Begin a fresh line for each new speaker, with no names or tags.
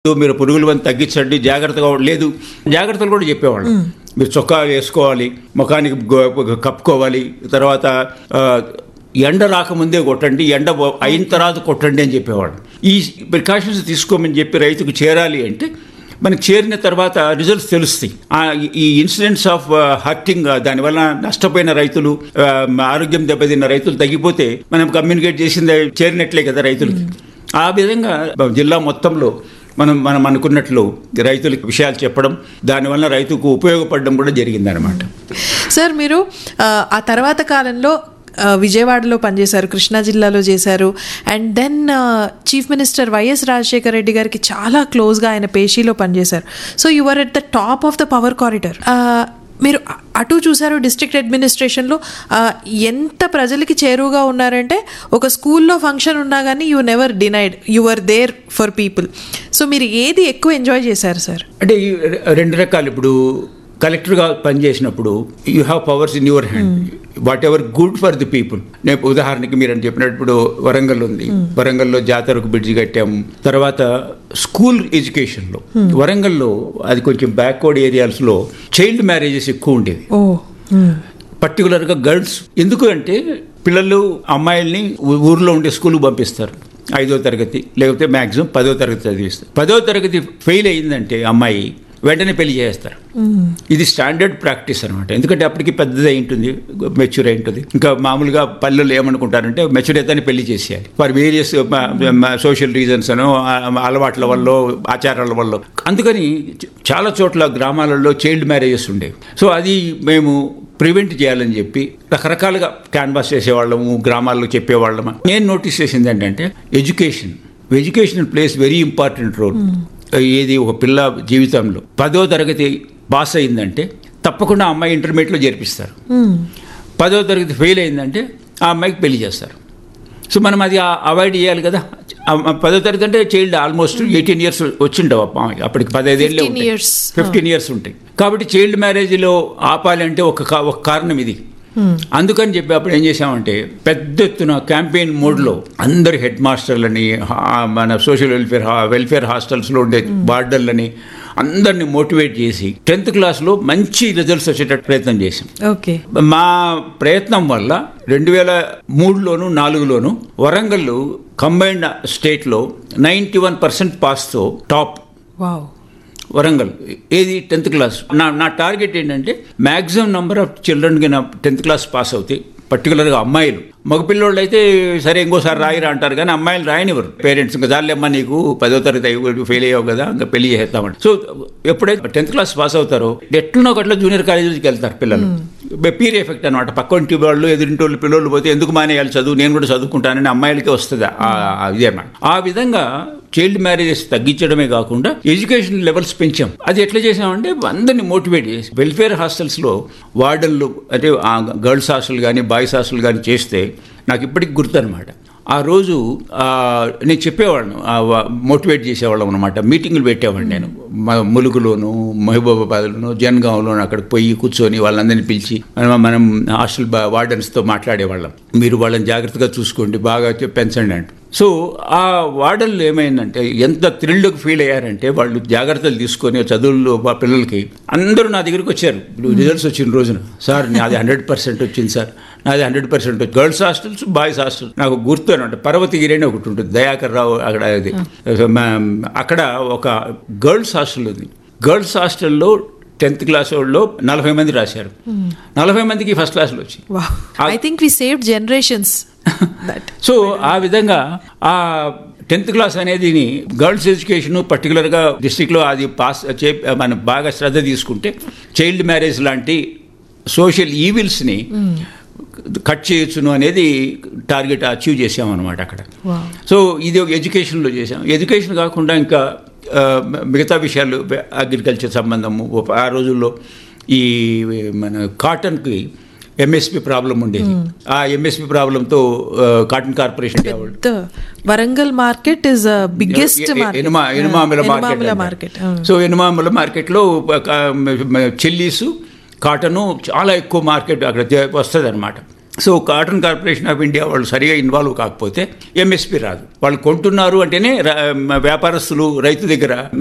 మీరు పురుగుల మంది తగ్గించండి జాగ్రత్తగా ఉండ- లేదు జాగ్రత్తలు కూడా చెప్పేవాళ్ళు మీరు చొక్కా వేసుకోవాలి ముఖానికి గో- కప్పుకోవాలి తర్వాత ఆ, ఎండ రాకముందే కొట్టండి ఎండ పో- అయిన తర్వాత కొట్టండి అని చెప్పేవాళ్ళు ఈ ప్రికాషన్స్ తీసుకోమని చెప్పి రైతుకు చేరాలి అంటే మనకి చేరిన తర్వాత రిజల్ట్స్ తెలుస్తాయి ఆ, ఈ ఇన్సిడెంట్స్ ఆఫ్ హర్టింగ్ దానివల్ల నష్టపోయిన రైతులు ఆ, ఆరోగ్యం దెబ్బతిన్న రైతులు తగ్గిపోతే మనం కమ్యూనికేట్ చేసింది చేరినట్లే కదా రైతులకి ఆ విధంగా జిల్లా మొత్తంలో మనం మనం అనుకున్నట్లు రైతులకు విషయాలు చెప్పడం దానివల్ల రైతుకు ఉపయోగపడడం కూడా జరిగిందనమాట
సార్ మీరు ఆ, ఆ తర్వాత కాలంలో ఆ, విజయవాడలో పనిచేశారు కృష్ణా జిల్లాలో చేశారు and then chief minister Y S Rajasekhara Reddy గారికి చాలా క్లోజ్గా ఆయన పేషీలో పనిచేశారు so you are at the top of the power corridor మీరు అ- అటు చూసారు డిస్ట్రిక్ట్ అడ్మినిస్ట్రేషన్లో ఆ, ఎంత ప్రజలకి చేరువుగా ఉన్నారంటే ఒక స్కూల్లో ఫంక్షన్ ఉన్నా కానీ you never denied you are there for people so మీరు ఏది ఎక్కువ ఎంజాయ్ చేశారు సార్
అంటే ఈ రె- రెండు రకాలు ఇప్పుడు కలెక్టర్గా పనిచేసినప్పుడు you have powers in your hand whatever good for the people నేను ఉదాహరణకి మీరు అని చెప్పినప్పుడు వరంగల్ ఉంది వరంగల్లో జాతరకు బ్రిడ్జి కట్టాము తర్వాత స్కూల్ ఎడ్యుకేషన్లో వరంగల్లో అది కొంచెం బ్యాక్వర్డ్ ఏరియాస్లో చైల్డ్ మ్యారేజెస్ ఎక్కువ ఉండేది
ఓ
పర్టికులర్గా గర్ల్స్ ఎందుకు అంటే పిల్లలు అమ్మాయిల్ని ఊ- ఊర్లో ఉండే స్కూల్కి పంపిస్తారు ఐదో తరగతి లేకపోతే మ్యాక్సిమం పదో తరగతి చదివిస్తారు పదో తరగతి ఫెయిల్ అయిందంటే అమ్మాయి వెంటనే పెళ్లి చేస్తారు ఇది స్టాండర్డ్ ప్రాక్టీస్ అనమాట ఎందుకంటే అప్పటికి పెద్దది అయి ఉంటుంది మెచ్యూర్ అయి ఉంటుంది ఇంకా మామూలుగా పల్లెలు ఏమనుకుంటారంటే మెచ్యూర్ అయితేనే పెళ్లి చేసేయాలి ఫర్ వేరియస్ సోషల్ రీజన్స్ అనో ఆ, అలవాట్ల వల్ల ఆచారాల వల్ల అందుకని చ- చాలా చోట్ల గ్రామాలలో చైల్డ్ మ్యారేజెస్ ఉండేవి సో అది మేము ప్రివెంట్ చేయాలని చెప్పి రకరకాలుగా క్యాన్వాస్ చేసేవాళ్ళము గ్రామాల్లో చెప్పేవాళ్ళము నేను నోటీస్ చేసింది ఏంటంటే education education plays very important role ఏది ఒక పిల్ల జీవితంలో పదో తరగతి పాస్ అయిందంటే తప్పకుండా ఆ అమ్మాయి ఇంటర్మీడియట్లో చేర్పిస్తారు పదో తరగతి ఫెయిల్ అయిందంటే ఆ అమ్మాయికి పెళ్లి చేస్తారు సో మనం అది అవాయిడ్ చేయాలి కదా ఆ- ఆ పదో తరగతి అంటే చైల్డ్ ఆల్మోస్ట్ ఎయిటీన్ ఇయర్స్ వచ్చిండవు అమ్మాయి అప్పటికి పదహైదేళ్ళే
15 years.
ఫిఫ్టీన్ ఇయర్స్ ఉంటాయి కాబట్టి చైల్డ్ మ్యారేజ్లో ఆపాలి అంటే ఒక కా- ఒక కారణం ఇది అందుకని చెప్పి అప్పుడు ఏం చేసామంటే పెద్ద ఎత్తున క్యాంపెయిన్ మోడ్లో అందరు హెడ్ మాస్టర్లని హా- మన సోషల్ వెల్ఫేర్ హా- వెల్ఫేర్ హాస్టల్స్లో ఉండే వార్డర్లని అందరిని మోటివేట్ చేసి టెన్త్ క్లాస్లో మంచి రిజల్ట్స్ వచ్చేటట్టు ప్రయత్నం చేసాం
ఓకే
మా ప్రయత్నం వల్ల రెండు వేల మూడులోను నాలుగులోను వరంగల్ కంబైన్డ్ స్టేట్లో నైంటీ వన్ పర్సెంట్ పాస్తో టాప్
వావ్
వరంగల్ ఏది టెన్త్ క్లాస్ నా నా టార్గెట్ ఏంటంటే మ్యాక్సిమం నెంబర్ ఆఫ్ చిల్డ్రన్కి నా టెన్త్ క్లాస్ పాస్ అవుతాయి పర్టికులర్గా అమ్మాయిలు మగపిల్లోళ్ళు అయితే సరే ఇంకోసారి రాయిరా అంటారు కానీ అమ్మాయిలు రాయనివ్వరు పేరెంట్స్ ఇంకా దానిలేమ్మా నీకు పదో తరగతి అయ్యి ఫెయిల్ అయ్యావు కదా ఇంకా పెళ్లి చేస్తామని సో ఎప్పుడైతే టెన్త్ క్లాస్ పాస్ అవుతారో ఎట్లనో ఒకట్లా జూనియర్ కాలేజీకి వెళ్తారు పిల్లలు పీర్ ఎఫెక్ట్ అనమాట పక్కంటి వాళ్ళు ఎదురింటి వాళ్ళు పిల్లలు పోతే ఎందుకు మానేయాలి చదువు నేను కూడా చదువుకుంటానని అమ్మాయిలకే వస్తుంది ఆ- ఆ ఇదే అన్నమాట ఆ విధంగా చైల్డ్ మ్యారేజెస్ తగ్గించడమే కాకుండా ఎడ్యుకేషన్ లెవెల్స్ పెంచాం అది ఎట్లా చేసామంటే అందరిని మోటివేట్ చేసి వెల్ఫేర్ హాస్టల్స్లో వార్డన్లు అంటే ఆ గర్ల్స్ హాస్టల్ కానీ బాయ్స్ హాస్టల్ కానీ చేస్తే నాకు ఇప్పటికి గుర్తు అనమాట ఆ రోజు ఆ, నేను చెప్పేవాళ్ళను మోటివేట్ చేసేవాళ్ళం అనమాట మీటింగులు పెట్టేవాడిని నేను మా ములుగులోను మహబూబాబాద్లోను జన్గాంలోను అక్కడికి పోయి కూర్చొని వాళ్ళందరినీ పిలిచి మనం మనం హాస్టల్ బా- వార్డెన్స్తో మాట్లాడేవాళ్ళం మీరు వాళ్ళని జాగ్రత్తగా చూసుకోండి బాగా చె- పెంచండి అంట సో ఆ వార్డన్లు ఏమైందంటే ఎంత థ్రిల్డ్కి ఫీల్ అయ్యారంటే వాళ్ళు జాగ్రత్తలు తీసుకొని చదువుల్లో మా పిల్లలకి అందరూ నా దగ్గరికి వచ్చారు ఇప్పుడు రిజల్ట్స్ వచ్చిన రోజున సార్ నాది హండ్రెడ్ పర్సెంట్ వచ్చింది సార్ నాది hundred percent girls hostels boys hostel నాకు గుర్తు అనమాట పర్వతగిరి అని ఒకటి ఉంటుంది దయాకర్ రావు అక్కడ అది మా- అక్కడ ఒక గర్ల్స్ హాస్టల్ ఉంది గర్ల్స్ హాస్టల్లో టెన్త్ క్లాస్ వాళ్ళు నలభై మంది రాశారు నలభై మందికి ఫస్ట్ క్లాస్లో వచ్చి
wow I think we saved generations that
so ఆ విధంగా ఆ టెన్త్ క్లాస్ అనేది గర్ల్స్ ఎడ్యుకేషన్ పర్టికులర్గా డిస్టిక్లో అది పాస్ చే మనం బాగా శ్రద్ధ తీసుకుంటే చైల్డ్ మ్యారేజ్ లాంటి సోషల్ ఈవిల్స్ని కట్ చేయొచ్చును అనేది టార్గెట్ అచీవ్ చేసామన్నమాట అక్కడ
Wow.
సో ఇది ఒక ఎడ్యుకేషన్లో చేసాం ఎడ్యుకేషన్ కాకుండా ఇంకా ఆ, మిగతా విషయాలు అగ్రికల్చర్ సంబంధము ఒక- ఆ రోజుల్లో ఈ మన కాటన్కి ఎంఎస్పి ప్రాబ్లం ఉండేది ఆ ఎంఎస్పి ప్రాబ్లంతో కాటన్ కార్పొరేషన్ వాళ్ళు
పెద్ద వరంగల్ మార్కెట్ ఇస్ బిగ్గెస్ట్
ఎ- ఎ- ఎనుమా ఎనుమాముల మార్కెట్
మార్కెట్
అంటారు. సో ఎనుమాముల మార్కెట్లో చెల్లీసు కాటను చాలా ఎక్కువ మార్కెట్ అక్కడ వస్తుంది అనమాట so cotton corporation of India వాళ్ళు సరిగా ఇన్వాల్వ్ కాకపోతే ఎంఎస్పి రాదు వాళ్ళు కొంటున్నారు అంటేనే ర- వ్యాపారస్తులు రైతు దగ్గర